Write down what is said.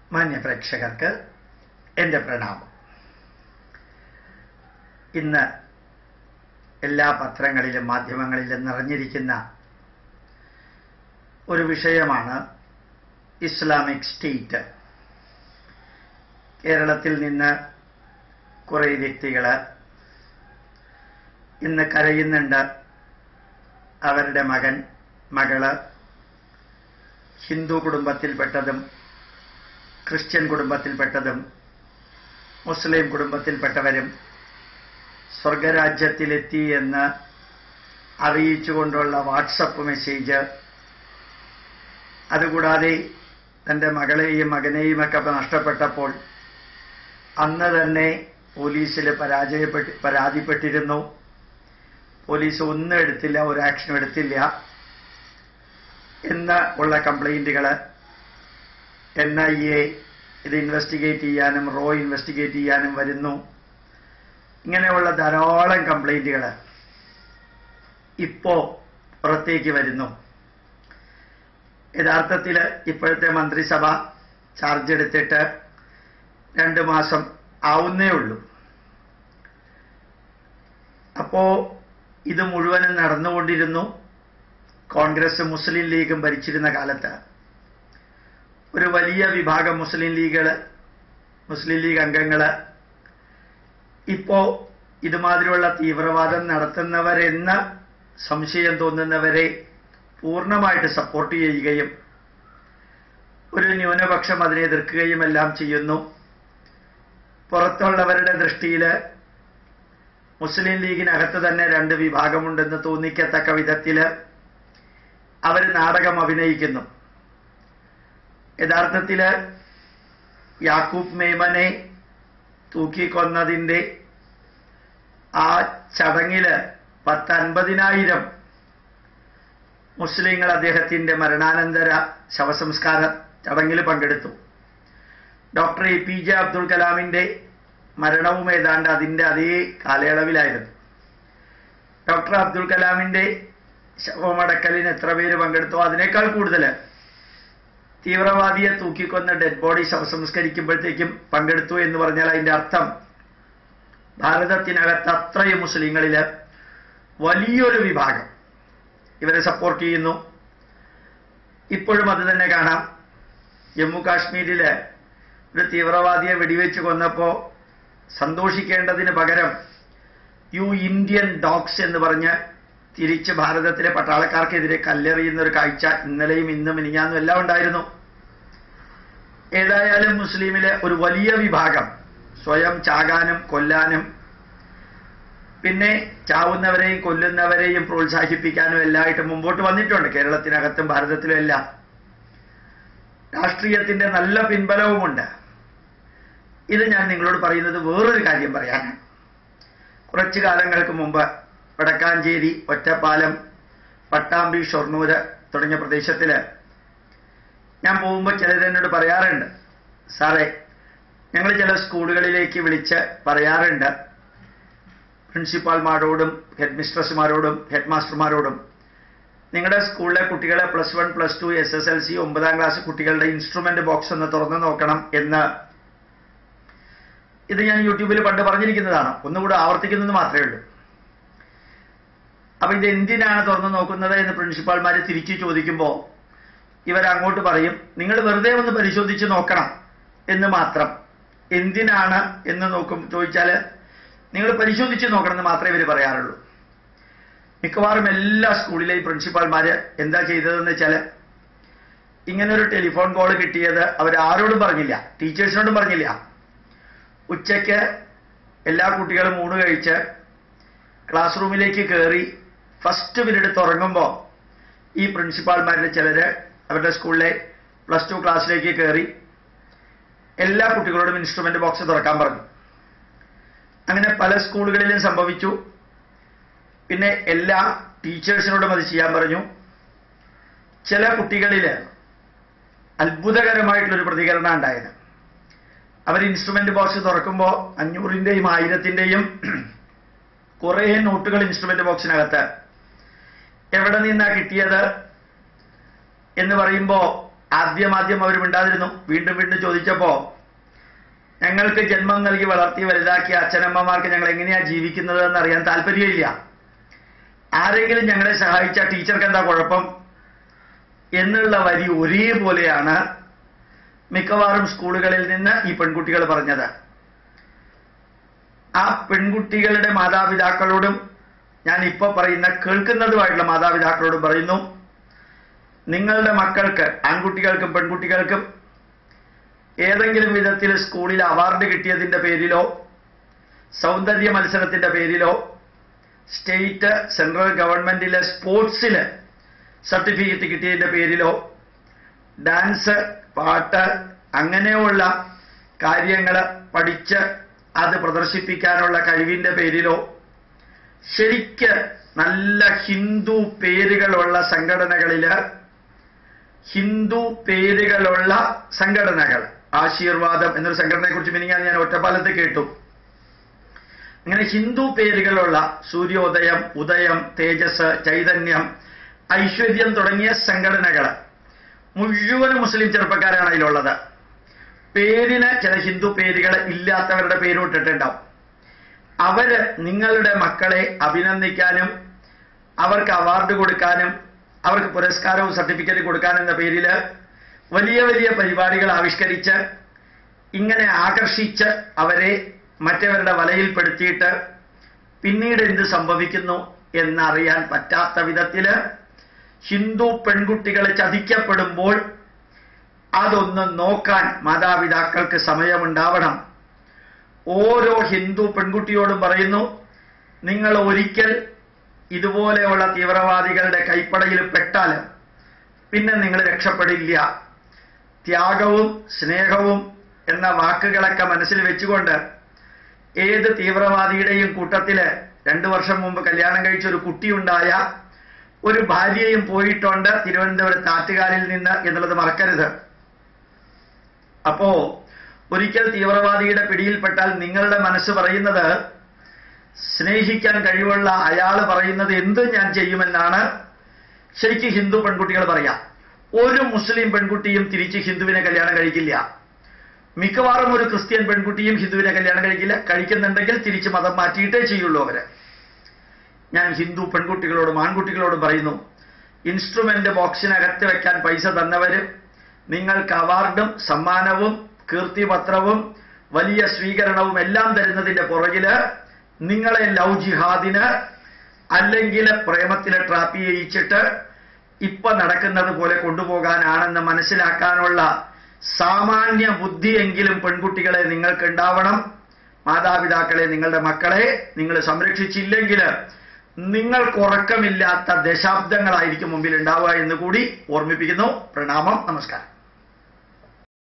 മാന്യ പ്രേക്ഷകർക്ക് എൻ്റെ പ്രണാമം ഇന്ന് എല്ലാ പത്രങ്ങളിലും മാധ്യമങ്ങളിലും നിറഞ്ഞിരിക്കുന്ന ഒരു വിഷയമാണ് ഇസ്ലാമിക് സ്റ്റേറ്റ് കേരളത്തിൽ നിന്ന് കുറേ വ്യക്തികൾ ഇന്ന് കരയുന്നുണ്ട് അവരുടെ മകൻ മകള് ഹിന്ദു കുടുംബത്തിൽപ്പെട്ടതും ക്രിസ്ത്യൻ കുടുംബത്തിൽപ്പെട്ടതും മുസ്ലിം കുടുംബത്തിൽപ്പെട്ടവരും സ്വർഗരാജ്യത്തിലെത്തി എന്ന് അറിയിച്ചുകൊണ്ടുള്ള വാട്സപ്പ് മെസ്സേജ് അതുകൂടാതെ തൻ്റെ മകളെയും മകനെയും ഒക്കെ നഷ്ടപ്പെട്ടപ്പോൾ അന്ന് തന്നെ പോലീസിൽ പരാജയപ്പെട്ട് പരാതിപ്പെട്ടിരുന്നു പോലീസ് ഒന്നും എടുത്തില്ല ഒരു ആക്ഷനും എടുത്തില്ല എന്ന് ഉള്ള കംപ്ലൈന്റുകൾ എൻ ഐ എ ഇത് ഇൻവെസ്റ്റിഗേറ്റ് ചെയ്യാനും റോ ഇൻവെസ്റ്റിഗേറ്റ് ചെയ്യാനും വരുന്നു ഇങ്ങനെയുള്ള ധാരാളം കംപ്ലൈന്റുകൾ ഇപ്പോ പുറത്തേക്ക് വരുന്നു യഥാർത്ഥത്തിൽ ഇപ്പോഴത്തെ മന്ത്രിസഭ ചാർജ് എടുത്തിട്ട് രണ്ട് മാസം ആവുന്നേ ഉള്ളൂ അപ്പോ ഇത് മുഴുവനും നടന്നുകൊണ്ടിരുന്നു കോൺഗ്രസ് മുസ്ലിം ലീഗും ഭരിച്ചിരുന്ന കാലത്ത് ഒരു വലിയ വിഭാഗം മുസ്ലിം ലീഗുകള് മുസ്ലിം ലീഗ് അംഗങ്ങള് ഇപ്പോ ഇതുമാതിരിയുള്ള തീവ്രവാദം നടത്തുന്നവരെന്ന് സംശയം തോന്നുന്നവരെ പൂർണ്ണമായിട്ട് സപ്പോർട്ട് ചെയ്യുകയും ഒരു ന്യൂനപക്ഷം അതിനെ എതിർക്കുകയും എല്ലാം ചെയ്യുന്നു പുറത്തുള്ളവരുടെ ദൃഷ്ടിയിൽ മുസ്ലിം ലീഗിനകത്ത് തന്നെ രണ്ട് വിഭാഗമുണ്ടെന്ന് തോന്നിക്കത്തക്ക വിധത്തിൽ അവർ നാടകം അഭിനയിക്കുന്നു യഥാർത്ഥത്തിൽ യാക്കൂബ് മേമനെ തൂക്കിക്കൊന്നതിൻ്റെ ആ ചടങ്ങില് പത്തൻപതിനായിരം മുസ്ലിങ്ങൾ അദ്ദേഹത്തിന്റെ മരണാനന്തര ശവസംസ്കാര ചടങ്ങിൽ പങ്കെടുത്തു doctor A P J Abdul കലാമിന്റെ മരണവും ഏതാണ്ട് അതിന്റെ അതേ കാലയളവിലായിരുന്നു ഡോക്ടർ അബ്ദുൽ കലാമിന്റെ ശവമടക്കലിന് എത്ര പേര് പങ്കെടുത്തോ അതിനേക്കാൾ കൂടുതൽ തീവ്രവാദിയെ തൂക്കിക്കൊന്ന ഡെഡ് ബോഡി ശവസംസ്കരിക്കുമ്പോഴത്തേക്കും പങ്കെടുത്തു എന്ന് പറഞ്ഞാൽ അതിന്റെ അർത്ഥം ഭാരതത്തിനകത്ത് അത്രയും മുസ്ലിങ്ങളില് വലിയൊരു വിഭാഗം ഇവരെ സപ്പോർട്ട് ചെയ്യുന്നു ഇപ്പോഴും അത് തന്നെ കാണാം ജമ്മു കാശ്മീരില് ഒരു തീവ്രവാദിയെ വെടിവെച്ച് കൊന്നപ്പോ സന്തോഷിക്കേണ്ടതിന് പകരം യു ഇന്ത്യൻ ഡോഗ്സ് എന്ന് പറഞ്ഞ് തിരിച്ച് ഭാരതത്തിലെ പട്ടാളക്കാർക്കെതിരെ കല്ലെറിയുന്ന ഒരു കാഴ്ച ഇന്നലെയും ഇന്നും മിനിഞ്ഞാന്നും എല്ലാം ഉണ്ടായിരുന്നു ഏതായാലും മുസ്ലിമിലെ ഒരു വലിയ വിഭാഗം സ്വയം ചാകാനും കൊല്ലാനും പിന്നെ ചാവുന്നവരെയും കൊല്ലുന്നവരെയും പ്രോത്സാഹിപ്പിക്കാനും എല്ലായിട്ട് മുമ്പോട്ട് വന്നിട്ടുണ്ട് കേരളത്തിനകത്തും ഭാരതത്തിലും എല്ലാം രാഷ്ട്രീയത്തിന്റെ നല്ല പിൻബലവുമുണ്ട് ഇത് ഞാൻ നിങ്ങളോട് പറയുന്നത് വേറൊരു കാര്യം പറയാനാണ് കുറച്ചു കാലങ്ങൾക്ക് മുമ്പ് വടക്കാഞ്ചേരി ഒറ്റപ്പാലം പട്ടാമ്പി ഷൊർണൂര് തുടങ്ങിയ പ്രദേശത്തില് ഞാൻ പോകുമ്പോൾ ചിലർ എന്നോട് പറയാറുണ്ട് സാറേ ഞങ്ങൾ ചില സ്കൂളുകളിലേക്ക് വിളിച്ച് പറയാറുണ്ട് പ്രിൻസിപ്പാൾമാരോടും ഹെഡ് മിസ്ട്രസ്മാരോടും ഹെഡ് മാസ്റ്റർമാരോടും നിങ്ങളുടെ സ്കൂളിലെ കുട്ടികളെ plus one plus two S S L C ഒമ്പതാം ക്ലാസ് കുട്ടികളുടെ ഇൻസ്ട്രുമെന്റ് ബോക്സ് ഒന്ന് തുറന്നു നോക്കണം എന്ന് ഇത് ഞാൻ യൂട്യൂബിൽ പണ്ട് പറഞ്ഞിരിക്കുന്നതാണ് ഒന്നുകൂടെ ആവർത്തിക്കുന്നത് മാത്രമേ ഉള്ളൂ അപ്പൊ ഇത് എന്തിനാണ് തുറന്നു നോക്കുന്നത് എന്ന് പ്രിൻസിപ്പാൾമാര് തിരിച്ചു ചോദിക്കുമ്പോൾ ഇവരങ്ങോട്ട് പറയും നിങ്ങൾ വെറുതെ ഒന്ന് പരിശോധിച്ച് നോക്കണം എന്ന് മാത്രം എന്തിനാണ് എന്ന് നോക്കും ചോദിച്ചാൽ നിങ്ങൾ പരിശോധിച്ച് നോക്കണം എന്ന് മാത്രമേ ഇവർ പറയാറുള്ളൂ മിക്കവാറും എല്ലാ സ്കൂളിലെയും പ്രിൻസിപ്പാൾമാര് എന്താ ചെയ്തതെന്ന് വെച്ചാൽ ഇങ്ങനെ ഒരു ടെലിഫോൺ കോൾ കിട്ടിയത് അവർ ആരോടും പറഞ്ഞില്ല ടീച്ചേഴ്സിനോടും പറഞ്ഞില്ല ഉച്ചയ്ക്ക് എല്ലാ കുട്ടികളും ഊണ് കഴിച്ച് ക്ലാസ് റൂമിലേക്ക് കയറി ഫസ്റ്റ് പീരീഡ് തുടങ്ങുമ്പോൾ ഈ പ്രിൻസിപ്പാൾമാരുടെ ചിലര് അവരുടെ സ്കൂളിലെ പ്ലസ് ടു ക്ലാസ്സിലേക്ക് കയറി എല്ലാ കുട്ടികളോടും ഇൻസ്ട്രുമെന്റ് ബോക്സ് തുറക്കാൻ പറഞ്ഞു അങ്ങനെ പല സ്കൂളുകളിലും സംഭവിച്ചു പിന്നെ എല്ലാ ടീച്ചേഴ്സിനോടും അത് ചെയ്യാൻ പറഞ്ഞു ചില കുട്ടികളില് അത്ഭുതകരമായിട്ടുള്ളൊരു പ്രതികരണം ഉണ്ടായത് അവർ ഇൻസ്ട്രുമെന്റ് ബോക്സ് തുറക്കുമ്പോൾ അഞ്ഞൂറിന്റെയും ആയിരത്തിന്റെയും കുറേ നോട്ടുകൾ ഇൻസ്ട്രുമെന്റ് ബോക്സിനകത്ത് എവിടെ നിന്നാ കിട്ടിയത് എന്ന് പറയുമ്പോൾ ആദ്യം ആദ്യം അവർ മിണ്ടാതിരുന്നു വീണ്ടും വീണ്ടും ചോദിച്ചപ്പോ ഞങ്ങൾക്ക് ജന്മം നൽകി വളർത്തി വലുതാക്കിയ അച്ഛനമ്മമാർക്ക് ഞങ്ങൾ എങ്ങനെയാ ജീവിക്കുന്നത് എന്ന് അറിയാൻ താല്പര്യമില്ല ആരെങ്കിലും ഞങ്ങളെ സഹായിച്ച ടീച്ചർക്ക് എന്താ കുഴപ്പം എന്നുള്ള വരി ഒരേപോലെയാണ് മിക്കവാറും സ്കൂളുകളിൽ നിന്ന് ഈ പെൺകുട്ടികൾ പറഞ്ഞത് ആ പെൺകുട്ടികളുടെ മാതാപിതാക്കളോടും ഞാൻ ഇപ്പൊ പറയുന്ന കേൾക്കുന്നതുമായിട്ടുള്ള മാതാപിതാക്കളോടും പറയുന്നു നിങ്ങളുടെ മക്കൾക്ക് ആൺകുട്ടികൾക്കും പെൺകുട്ടികൾക്കും ഏതെങ്കിലും വിധത്തിൽ സ്കൂളിൽ അവാർഡ് കിട്ടിയതിന്റെ പേരിലോ സൗന്ദര്യ മത്സരത്തിന്റെ പേരിലോ സ്റ്റേറ്റ് സെൻട്രൽ ഗവൺമെന്റിലെ സ്പോർട്സിൽ സർട്ടിഫിക്കറ്റ് കിട്ടിയതിന്റെ പേരിലോ ഡാൻസ് പാട്ട് അങ്ങനെയുള്ള കാര്യങ്ങൾ പഠിച്ച് അത് പ്രദർശിപ്പിക്കാനുള്ള കഴിവിന്റെ പേരിലോ ശരിക്ക് നല്ല ഹിന്ദു പേരുകളുള്ള സംഘടനകളില് ഹിന്ദു പേരുകളുള്ള സംഘടനകൾ ആശീർവാദം എന്നൊരു സംഘടനയെ കുറിച്ച് മിനിങ്ങാൻ ഞാൻ ഒറ്റപ്പാലത്ത് കേട്ടു അങ്ങനെ ഹിന്ദു പേരുകളുള്ള സൂര്യോദയം ഉദയം തേജസ് ചൈതന്യം ഐശ്വര്യം തുടങ്ങിയ സംഘടനകൾ മുഴുവൻ മുസ്ലിം ചെറുപ്പക്കാരാണ് അതിലുള്ളത് പേരിന് ചില ഹിന്ദു പേരുകൾ ഇല്ലാത്തവരുടെ പേരും ഇട്ടിട്ടുണ്ടാവും അവര് നിങ്ങളുടെ മക്കളെ അഭിനന്ദിക്കാനും അവർക്ക് അവാർഡ് കൊടുക്കാനും അവർക്ക് പുരസ്കാരവും സർട്ടിഫിക്കറ്റ് കൊടുക്കാനും എന്ന പേരില് വലിയ വലിയ പരിപാടികൾ ആവിഷ്കരിച്ച് ഇങ്ങനെ ആകർഷിച്ച് അവരെ മറ്റവരുടെ വലയിൽപ്പെടുത്തിയിട്ട് പിന്നീട് എന്ത് സംഭവിക്കുന്നു എന്നറിയാൻ പറ്റാത്ത വിധത്തില് ഹിന്ദു പെൺകുട്ടികൾ ചതിക്കപ്പെടുമ്പോൾ അതൊന്ന് നോക്കാൻ മാതാപിതാക്കൾക്ക് സമയമുണ്ടാവണം ഓരോ ഹിന്ദു പെൺകുട്ടിയോടും പറയുന്നു നിങ്ങൾ ഒരിക്കൽ ഇതുപോലെയുള്ള തീവ്രവാദികളുടെ കൈപ്പടയിൽ പെട്ടാൽ പിന്നെ നിങ്ങൾ രക്ഷപ്പെടില്ല ത്യാഗവും സ്നേഹവും എന്ന വാക്കുകളൊക്കെ മനസ്സിൽ വെച്ചുകൊണ്ട് ഏത് തീവ്രവാദിയുടെയും കൂട്ടത്തില് രണ്ടു വർഷം മുമ്പ് കല്യാണം കഴിച്ച ഒരു കുട്ടിയുണ്ടായ ഒരു ഭാര്യയും പോയിട്ടുണ്ട് തിരുവനന്തപുരത്ത് ആറ്റുകാലിൽ നിന്ന് എന്നുള്ളത് മറക്കരുത് അപ്പോ ഒരിക്കൽ തീവ്രവാദിയുടെ പിടിയിൽപ്പെട്ടാൽ നിങ്ങളുടെ മനസ്സ് പറയുന്നത് സ്നേഹിക്കാൻ കഴിവുള്ള അയാൾ പറയുന്നത് എന്ത് ഞാൻ ചെയ്യുമെന്നാണ് ശരിക്കും ഹിന്ദു പെൺകുട്ടികൾ പറയാം ഒരു മുസ്ലിം പെൺകുട്ടിയും തിരിച്ച് ഹിന്ദുവിനെ കല്യാണം കഴിക്കില്ല മിക്കവാറും ഒരു ക്രിസ്ത്യൻ പെൺകുട്ടിയും ഹിന്ദുവിനെ കല്യാണം കഴിക്കില്ല കഴിക്കുന്നുണ്ടെങ്കിൽ തിരിച്ച് മതം മാറ്റിയിട്ടേ ചെയ്യുള്ളൂ അവര് ഞാൻ ഹിന്ദു പെൺകുട്ടികളോടും ആൺകുട്ടികളോടും പറയുന്നു ഇൻസ്ട്രുമെന്റ് ബോക്സിനകത്ത് വെക്കാൻ പൈസ തന്നവര് നിങ്ങൾക്ക് അവാർഡും സമ്മാനവും കീർത്തിപത്രവും വലിയ സ്വീകരണവും എല്ലാം തരുന്നതിന്റെ പുറകില് നിങ്ങളെ ലവ് ജിഹാദിന് അല്ലെങ്കിൽ പ്രേമത്തിലെ ട്രാപ്പ് ചെയ്യിച്ചിട്ട് ഇപ്പൊ നടക്കുന്നത് പോലെ കൊണ്ടുപോകാനാണെന്ന് മനസ്സിലാക്കാനുള്ള സാമാന്യ ബുദ്ധിയെങ്കിലും പെൺകുട്ടികളെ നിങ്ങൾക്ക് ഉണ്ടാവണം മാതാപിതാക്കളെ നിങ്ങളുടെ മക്കളെ നിങ്ങൾ സംരക്ഷിച്ചില്ലെങ്കിൽ നിങ്ങൾക്ക് ഉറക്കമില്ലാത്ത ദശാബ്ദങ്ങളായിരിക്കും മുമ്പിൽ ഉണ്ടാവുക എന്ന് കൂടി ഓർമ്മിപ്പിക്കുന്നു പ്രണാമം നമസ്കാരം